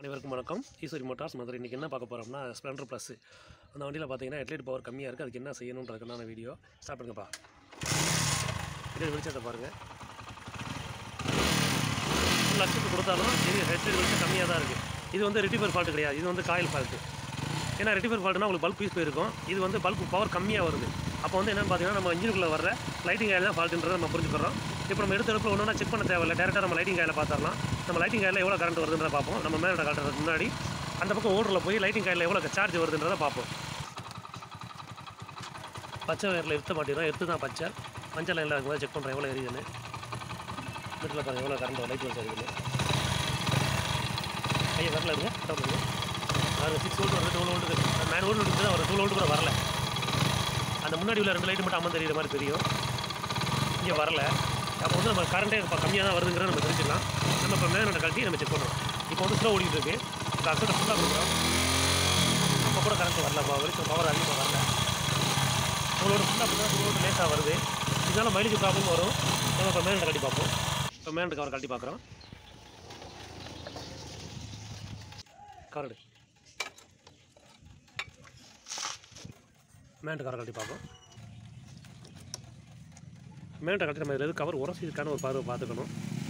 அனைவருக்கும் வணக்கம் ஈஸ்வரி மோட்டார்ஸ் மதுரை இன்றைக்கி என்ன பார்க்க போகிறோம்னா ஸ்ப்ளெண்டர் ப்ளஸ் அந்த வண்டியில் பார்த்தீங்கன்னா ஹெட்லைட் பவர் கம்மியாக இருக்குது அதுக்கு என்ன செய்யணுன்றதுக்கான வீடியோ ஸ்டார்ட் பண்ணுங்கப்பா இது வெளிச்சத்தை பாருங்கள் லட்சத்துக்கு கொடுத்தாலும் இது ஹெட்லைட் வெளிச்சம் கம்மியாக தான் இருக்குது இது வந்து ரெட்டிஃபர் ஃபால்ட் கிடையாது இது வந்து காயில் ஃபால்ட்டு ஏன்னா ரெட்டிஃபர் ஃபால்ட்னா உங்களுக்கு பல்ப் பீஸ் போயிருக்கும் இது வந்து பல்ப் பவர் கம்மியாக வருது அப்போ வந்து என்னென்னு பார்த்தீங்கன்னா நம்ம இன்ஜினுக்குள்ளே வர லைட்டிங் ஆயில் தான் ஃபால்ட்டுன்றதை நம்ம புரிஞ்சுக்கிறோம் இப்போ நம்ம எடுத்த எடுப்பில் ஒன்றா செக் பண்ண தேவையில்லை டேரெக்டாக நம்ம லைட்டிங் ஆயில் பார்த்துடலாம் நம்ம லைட்டிங் ஆயில் எவ்வளோ கரண்ட் வருதுன்றதை பார்ப்போம் நம்ம மேலே காட்டுறதுக்கு முன்னாடி அந்த பக்கம் ஓடரில் போய் லைட்டிங் ஆயில் எவ்வளோ சார்ஜ் வருதுன்றதை பார்ப்போம் பச்சை வயரில் எடுத்த மாட்டேங்கிறோம் எடுத்து தான் பச்சை மஞ்சள் லைனில் இருக்கும்போது செக் பண்ணுறேன் எவ்வளோ எரியுதுன்னு வீட்டில் பாருங்கள் எவ்வளோ கரண்ட் லைட் வச்சு இருக்குதுன்னு கையை வரல இருங்க கட்ட பண்ணுங்க அது சிக்ஸ் வோல்ட் வருது டூ வோல்ட் நைன் வோல்ட் இருக்குது ஒரு டூ வோல்ட் கூட வரல அந்த முன்னாடி உள்ள ரெண்டு லைட்டு மட்டும் அம்மன் தெரியுற மாதிரி தெரியும் இங்கே வரல அப்போ வந்து நம்ம கரண்ட்டே இப்போ கம்மியாக தான் வருதுங்கிறத நம்ம தெரிஞ்சுக்கலாம் நம்ம இப்போ மேலே கழட்டி நம்ம செக் பண்ணுறோம் இப்போ வந்து ஸ்லோ ஓடிட்டு இருக்கு இப்போ அக்சட்டை ஃபுல்லாக கொடுக்குறோம் அப்போ கூட கரண்ட் வரல இப்போ வரைக்கும் பவர் அதிகமாக வரல உங்களோட ஃபுல்லாக பார்த்தா உங்களோட லேட்டாக வருது இதனால் மைலேஜ் ப்ராப்ளம் வரும் நம்ம இப்போ மேலே கழட்டி பார்ப்போம் இப்போ மேலே கவர் கழட்டி பார்க்குறோம் கரடு மேண்ட்டு கரை கட்டி பார்ப்போம் மேண்ட்டை கட்டி நம்ம இதில் கவர் உரசிருக்கான ஒரு பார்வை பார்த்துக்கணும்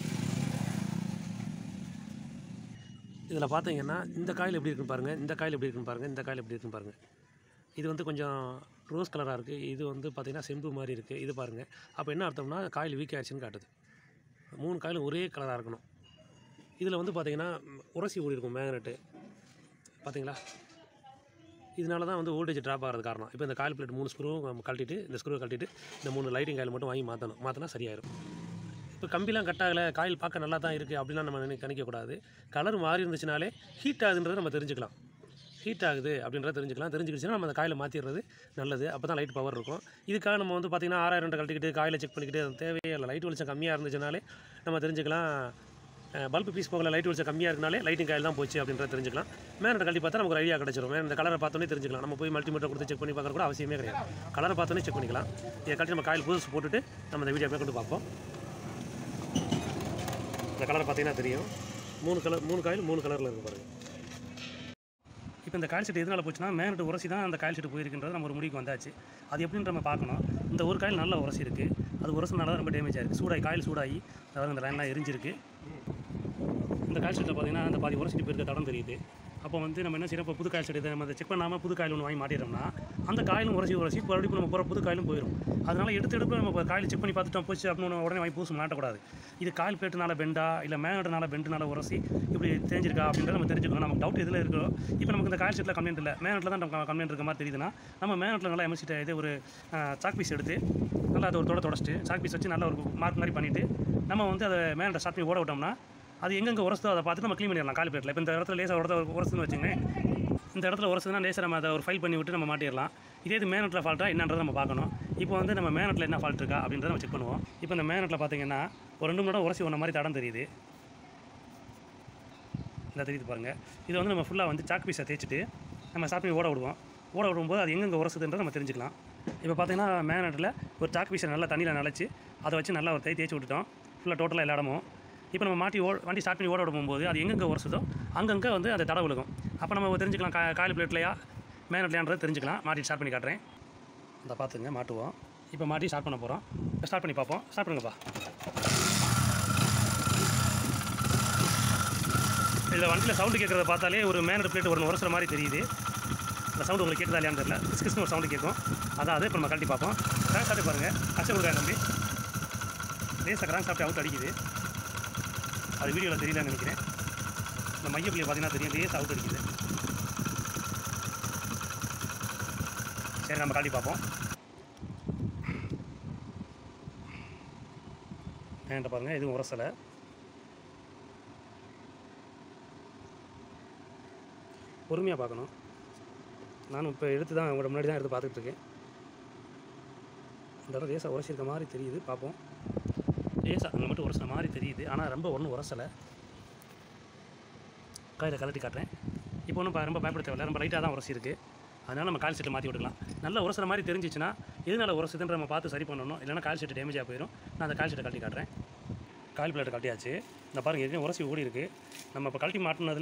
இதில் பார்த்தீங்கன்னா இந்த காயில் எப்படி இருக்குன்னு பாருங்கள் இந்த காயில் எப்படி இருக்குன்னு பாருங்கள் இந்த காயில் எப்படி இருக்குன்னு பாருங்கள் இது வந்து கொஞ்சம் ரோஸ் கலராக இருக்குது இது வந்து பார்த்திங்கன்னா செம்பு மாதிரி இருக்குது இது பாருங்கள் அப்போ என்ன அர்த்தம்னா காயில் வீக் ஆயிடுச்சுன்னு காட்டுது மூணு காயிலும் ஒரே கலராக இருக்கணும் இதில் வந்து பார்த்திங்கன்னா உரசி ஓடி இருக்கும் மேக்னெட்டு பார்த்தீங்களா இதனால தான் வந்து வோல்டேஜ் ட்ராப் ஆகிறது காரணம் இப்போ இந்த காயில் பிளேட் மூணு ஸ்க்ரூவும் நம்ம கழட்டிட்டு இந்த ஸ்க்ரூவை கழட்டிட்டு இந்த மூணு லைட்டிங் காயில் மட்டும் வாங்கி மாற்றணும் மாற்றினா சரியாயிரும் இப்போ கம்பிலாம் கட் ஆகலை காயில் பார்க்க நல்லா தான் இருக்குது அப்படிலாம் நம்ம நினை கணிக்கக்கூடாது கலர் மாறி இருந்துச்சுனாலே ஹீட் ஆகுதுன்றதை நம்ம தெரிஞ்சுக்கலாம் ஹீட் ஆகுது அப்படின்றத தெரிஞ்சுக்கலாம் தெரிஞ்சுக்கிச்சுன்னா நம்ம அந்த காயில் மாற்றிடுறது நல்லது அப்போ தான் லைட் பவர் இருக்கும் இதுக்காக நம்ம வந்து பார்த்திங்கன்னா ஆறாயிரம் கழட்டிக்கிட்டு காயில் செக் பண்ணிக்கிட்டு அது தேவையே இல்லை லைட் வெளிச்சம் கம்மியாக இருந்துச்சுனாலே நம்ம தெரிஞ்சுக்கலாம் பல்பு பீஸ் போகல லைட் வெளிச்சம் கம்மியாக இருக்கனாலே லைட்டிங் காயில் தான் போச்சு அப்படின்றத தெரிஞ்சுக்கலாம் மேலே கழட்டி பார்த்தா நமக்கு ஒரு ஐடியா கிடச்சிரும் மேலே இந்த கலரை பார்த்தோன்னே தெரிஞ்சுக்கலாம் நம்ம போய் மல்டிமீட்டர் கொடுத்து செக் பண்ணி பார்க்குற கூட அவசியமே கிடையாது கலரை பார்த்தோன்னே செக் பண்ணிக்கலாம் இதை கழட்டி நம்ம காயில் புதுசு போட்டுட்டு நம்ம இந்த வீடியோ கொண்டு பார்ப்போம் இந்த கலரை பார்த்தீங்கன்னா தெரியும் மூணு கலர் மூணு காயில் மூணு கலரில் இருக்கு பாருங்கள் இப்போ இந்த காயில் செட் எதனால் போச்சுன்னா மேனட்டு உரசி தான் அந்த காயில் செட் போயிருக்குன்றது நம்ம ஒரு முடிவுக்கு வந்தாச்சு அது எப்படின்னு நம்ம பார்க்கணும் இந்த ஒரு காயில் நல்ல உரசி இருக்குது அது உரசினால தான் ரொம்ப டேமேஜ் ஆயிருக்கு சூடாகி காயில் சூடாகி அதாவது இந்த லைன்லாம் எரிஞ்சிருக்கு இந்த காயில் செட்டில் பார்த்தீங்கன்னா அந்த பாதி உரசிட்டு போயிருக்க தடம் தெரியுது அப்போ வந்து நம்ம என்ன செய்யறோம் இப்போ புது காயில் செட் இதை நம்ம அதை செக் பண்ணாமல் புது காயில் ஒன்று வாங்கி மாட்டிடுறோம்னா அந்த காயிலும் உரசி உரசி மறுபடியும் நம்ம போகிற புது காயிலும் போயிடும் அதனால் எடுத்து எடுப்பு நம்ம இப்போ காயில் செக் பண்ணி பார்த்துட்டோம் போச்சு அப்படின்னு உடனே வாங்கி பூசு மாட்டக்கூடாது இது காயில் பிளேட்டுனால பெண்டா இல்லை மேனட்னால பெண்டுனால உரசி இப்படி தெரிஞ்சிருக்கா அப்படின்றத நம்ம தெரிஞ்சுக்கணும் நமக்கு டவுட் எதில் இருக்கோ இப்போ நமக்கு இந்த காயில் செட்டில் கம்ப்ளைண்ட் இல்லை மேனட்டில் தான் நம்ம கம்ப்ளைண்ட் இருக்க மாதிரி தெரியுதுன்னா நம்ம மேனட்டில் நல்லா எம்எஸ்சிட்ட இது ஒரு சாக் பீஸ் எடுத்து நல்லா அதை ஒரு தொட தொடச்சிட்டு சாக் பீஸ் வச்சு நல்லா ஒரு மார்க் மாதிரி பண்ணிவிட்டு நம்ம வந்து அதை மேனட்டை ஸ்டார்ட் பண்ணி ஓட விட்டோம்னா அது எங்கெங்கே உரசுதோ அதை பார்த்து நம்ம க்ளீன் பண்ணிடலாம் கால் பிளேட்டில் இப்போ இந்த இடத்துல லேசாக உரத்த உரசுன்னு வச்சுங்களேன் இந்த இடத்துல உரசுனா லேசாக நம்ம அதை ஒரு ஃபைல் பண்ணி விட்டு நம்ம மாட்டிடலாம் இதே இது மேனட்டில் ஃபால்ட்டா என்னன்றதை நம்ம பார்க்கணும் இப்போ வந்து நம்ம மேனட்டில் என்ன ஃபால்ட் இருக்கா அப்படின்றத நம்ம செக் பண்ணுவோம் இப்போ இந்த மேனட்டில் பார்த்தீங்கன்னா ஒரு ரெண்டு மணி நேரம் உரசி ஒன்ற மாதிரி தடம் தெரியுது இந்த தெரியுது பாருங்கள் இது வந்து நம்ம ஃபுல்லாக வந்து சாக் பீஸை தேய்ச்சிட்டு நம்ம ஸ்டார்ட் பண்ணி ஓட விடுவோம் ஓட விடும்போது அது எங்கெங்கே உரசுதுன்றதை நம்ம தெரிஞ்சுக்கலாம் இப்போ பார்த்தீங்கன்னா மேனட்டில் ஒரு சாக் பீஸை நல்லா தண்ணியில் நனைச்சி அதை வச்சு நல்லா ஒரு தேய் தேய்ச்சி விட்டுட்டோம் ஃபுல்லாக டோட்டலாக எல்லா இடமும் இப்போ நம்ம மாட்டி ஓ வண்டி ஸ்டார்ட் பண்ணி ஓட விடும்போது அது எங்கெங்கே உரசுதோ அங்கங்கே வந்து அந்த தடை விழுகும் அப்போ நம்ம தெரிஞ்சுக்கலாம் கா காயில் பிளேட்லையா மேனட்லையான்றது தெரிஞ்சுக்கலாம் மாட்டி ஸ்டார்ட் பண்ணி காட்டுறேன் இந்த பார்த்துங்க மாட்டுவோம் இப்போ மாட்டி ஸ்டார்ட் பண்ண போகிறோம் ஸ்டார்ட் பண்ணி பார்ப்போம் ஸ்டார்ட் பண்ணுங்கப்பா இதில் வண்டியில் சவுண்டு கேட்குறத பார்த்தாலே ஒரு மேனட் பிளேட் ஒரு உரசுற மாதிரி தெரியுது இந்த சவுண்டு உங்களுக்கு கேட்குதா இல்லையான்னு தெரியல கிஸ் கிஸ்னு ஒரு சவுண்டு கேட்கும் அதான் அது இப்போ நம்ம கழட்டி பார்ப்போம் கிராங்க் சாப்பிட்டு பாருங்கள் கஷ்ட கொடுக்குறேன் தம்பி லேசாக கிராங்க் சாப்பிட்டு அவுட் அடிக்குது அது வீடியோவில் தெரியலன்னு நினைக்கிறேன் இந்த மையப்பிள்ளையை பார்த்தீங்கன்னா தெரியும் லேஸ் அவுட் அடிக்குது சரி நம்ம காட்டி பார்ப்போம் என்கிட்ட பாருங்கள் எதுவும் உரசலை பொறுமையாக பார்க்கணும் நானும் இப்போ எடுத்து தான் உங்களோட முன்னாடி தான் எடுத்து பார்த்துட்டு இருக்கேன் இந்த இடம் லேசாக உரசிருக்க மாதிரி தெரியுது பார்ப்போம் லேசாக அங்கே மட்டும் உரசுற மாதிரி தெரியுது ஆனால் ரொம்ப ஒன்றும் உரசலை கையில் கலட்டி காட்டுறேன் இப்போ ஒன்றும் ரொம்ப பயப்பட தேவையில்ல ரொம்ப லைட்டாக தான் உரசிருக்கு அதனால் நம்ம கால் செட்டை மாற்றி விட்டுக்கலாம் நல்லா உரசுற மாதிரி தெரிஞ்சிச்சுன்னா எதனால உரசுதுன்ற நம்ம பார்த்து சரி பண்ணணும் இல்லைனா கால் செட்டு டேமேஜாக போயிடும் நான் அந்த கால் செட்டை கழட்டி காட்டுறேன் கால் பிளேட்டை கட்டியாச்சு இந்த பாருங்கள் ஏற்கனவே உரசி ஓடி இருக்குது நம்ம இப்போ கழட்டி மாட்டினதில்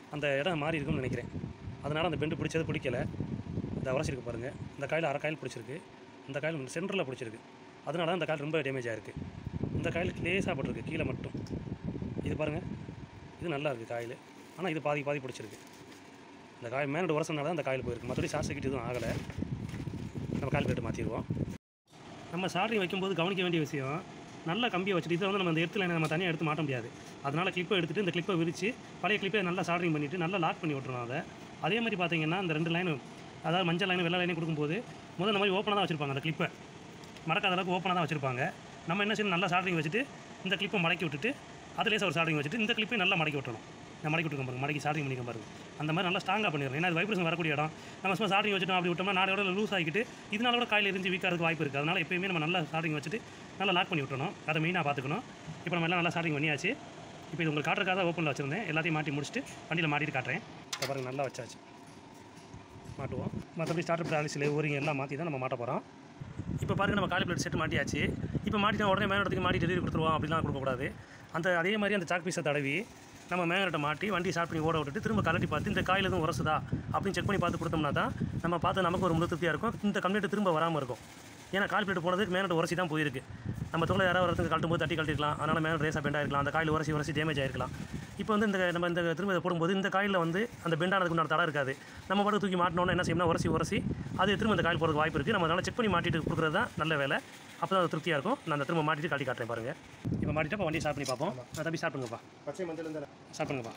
அந்த இடம் மாறி இருக்கும்னு நினைக்கிறேன் அதனால் அந்த பெண்டு பிடிச்சது பிடிக்கல இந்த உரசிருக்கு பாருங்கள் இந்த காயில் அரை காயில் பிடிச்சிருக்கு இந்த காயில் சென்டரில் பிடிச்சிருக்கு அதனால தான் இந்த காயில் ரொம்ப டேமேஜ் ஆகிருக்கு இந்த காயில் லேசாக பட்டிருக்கு கீழே மட்டும் இது பாருங்கள் இது நல்லா இருக்குது காயில் ஆனால் இது பாதி பாதி பிடிச்சிருக்கு இந்த காய் மேனோட உரசனால தான் அந்த காயில் போயிருக்கு மற்றபடி ஷார்ட் சர்க்கிட் எதுவும் ஆகலை நம்ம கால் பிளேட்டு மாற்றிடுவோம் நம்ம சால்ட்ரிங் வைக்கும்போது கவனிக்க வேண்டிய விஷயம் நல்ல கம்பியை வச்சுட்டு இதை வந்து நம்ம இந்த இடத்துல நம்ம தனியாக எடுத்து மாட்ட முடியாது அதனால் கிளிப்பை எடுத்துகிட்டு இந்த கிளிப்பை விரித்து பழைய கிளிப்பை நல்லா சால்ட்ரிங் பண்ணிவிட்டு நல்லா லாக் பண்ணி விட்டுறணும் அதை அதே மாதிரி பார்த்தீங்கன்னா இந்த ரெண்டு லைனு அதாவது மஞ்சள் லைன் வெள்ளை லைனையும் கொடுக்கும்போது முதல்ல இந்த மாதிரி ஓப்பனாக தான் வச்சுருப்பாங்க அந்த கிளிப்பை மடக்காத அளவுக்கு ஓப்பனாக தான் வச்சுருப்பாங்க நம்ம என்ன செய்யணும் நல்லா சால்ட்ரிங் வச்சுட்டு இந்த கிளிப்பை மடக்கி விட்டுட்டு அதுலேயே ஒரு சால்ட்ரிங் வச்சுட்டு இந்த கிளிப்பை நல்லா மடக்கி விட்டணும் நான் மடக்கி விட்டுருக்கேன் பாருங்க மடக்கி சால்ட்ரிங் பண்ணிக்க பாருங்க அந்த மாதிரி நல்லா ஸ்ட்ராங்காக பண்ணிடுறேன் ஏன்னா அது வைப்ரேஷன் வரக்கூடிய இடம் நம்ம சும்மா சால்ட்ரிங் வச்சுட்டோம் அப்படி விட்டோம்னா நாடோட லூஸ் ஆகிட்டு இதனால கூட காயில் எரிஞ்சு வீக்காகிறதுக்கு வாய்ப்பு இருக்குது அதனால் எப்பயுமே நம்ம நல்லா சால்ட்ரிங் வச்சுட்டு நல்லா லாக் பண்ணி விட்டணும் அதை மெயினாக பார்த்துக்கணும் இப்போ நம்ம எல்லாம் நல்லா சால்ட்ரிங் பண்ணியாச்சு இப்போ இது உங்களுக்கு காட்டுறதுக்காக தான் ஓப்பனில் வச்சுருந்தேன் எல்லாத்தையும் மாட்டி முடிச்சுட்டு வண்டியில் மாட்டிட்டு காட்டுறேன் இப்போ பாருங்க நல்லா வச்சாச்சு மாட்டுவோம் மற்றபடி ஸ்டார்டர் பிராலிஸில் ஓரிங் எல்லாம் மாற்றி தான் நம்ம மாட்ட போகிறோம் இப்போ பாருங்க நம்ம காலி பிளேட் செட் மாட்டியாச்சு இப்போ மாட்டிட்டா உடனே மேலே இடத்துக்கு மாட்டி டெலிவரி கொடுத்துருவோம் அப்படிலாம் கொடுக்கக்கூடாது அந்த அதே மாதிரி அந்த சாக் பீஸை தடவி நம்ம மேகரட்டை மாட்டி வண்டி ஸ்டார்ட் பண்ணி ஓட விட்டுட்டு திரும்ப கலட்டி பார்த்து இந்த காயில் எதுவும் உரசுதா அப்படின்னு செக் பண்ணி பார்த்து கொடுத்தோம்னா தான் நம்ம பார்த்து நமக்கு ஒரு முழு திருப்தியாக இருக்கும் இந்த கம்ப்ளைண்ட் திரும்ப வராமல் இருக்கும் ஏன்னா கால் பிளேட் போனதுக்கு மேலே உரசி தான் போயிருக்கு நம்ம தோலை யாராவது ஒருத்தங்க கழட்டும் போது தட்டி கழட்டிருக்கலாம் அதனால் மேலே ரேஸாக பெண்டாக இருக்கலாம் அந்த காயில் உரசி உரசி டேமேஜ் ஆயிருக்கலாம் இப்போ வந்து இந்த நம்ம இந்த திரும்ப இதை போடும்போது இந்த காயில் வந்து அந்த பெண்டானதுக்கு உண்டான தடை இருக்காது நம்ம பாட்டு தூக்கி மாட்டினோன்னா என்ன செய்யணும்னா உரசி உரசி அது திரும்ப இந்த காயில் போகிறதுக்கு வாய்ப்பு இருக்குது நம்ம அதனால் செக் பண்ணி மாட்டிட்டு கொடுக்குறது தான் நல்ல வேலை அப்போ தான் அது திருப்தியாக இருக்கும் நான் அந்த திரும்ப மாட்டிட்டு காட்டி காட்டுறேன் பாருங்கள் இப்போ மாட்டிட்டு இப்போ வண்டி ஸ்டார்ட் பண்ணி பார்ப்போம் நான் தம்பி ஸ்டார்ட் பண்ணுங்கப்பா பச்சை மஞ்சள் இருந்தா ஸ்டார்ட் பண்ணுங்கப்பா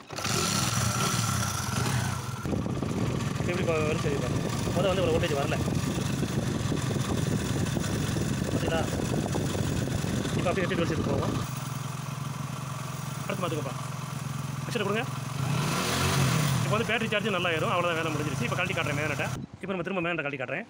எப்படி இப்போ வரும் சரி பாருங்க முதல்ல வந்து ஒரு வோல்டேஜ் வரல பார்த்தீங்களா இப்போ அப்படியே எட்டு டுவெல் போவோம் அடுத்து பார்த்துக்கப்பா அச்சரை கொடுங்க இப்போ வந்து பேட்டரி சார்ஜ் நல்லா ஏறும் அவ்வளோதான் வேலை முடிஞ்சிருச்சு இப்போ கழட்டி காட்டுறேன் மேனட்டை இப்போ நம்ம திரும்ப மேனட்டை கழட்டி காட்டுறேன்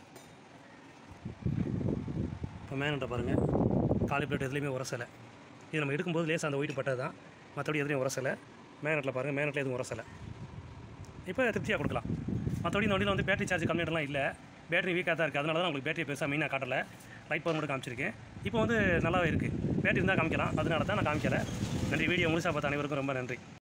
இப்போ மேனட்டை பாருங்கள் காலி பிளேட் எதுலேயுமே உரசலை இது நம்ம எடுக்கும்போது லேசாக அந்த ஒயிட் பட்டது தான் மற்றபடி எதுலையும் உரசலை மேனட்டில் பாருங்கள் மேனட்டில் எதுவும் உரசலை இப்போ திருப்தியாக கொடுக்கலாம் மற்றபடி இந்த வண்டியில் வந்து பேட்டரி சார்ஜ் கம்மியாட்டெல்லாம் இல்லை பேட்டரி வீக்காக தான் இருக்குது அதனால தான் உங்களுக்கு பேட்டரி பெருசாக மெயினாக காட்டலை லைட் பவர் மட்டும் காமிச்சிருக்கேன் இப்போ வந்து நல்லாவே இருக்குது பேட்டரி இருந்தால் காமிக்கலாம் அதனால தான் நான் காமிக்கலை நன்றி வீடியோ முழுசாக பார்த்த அனைவருக்கும் ரொம்ப நன்றி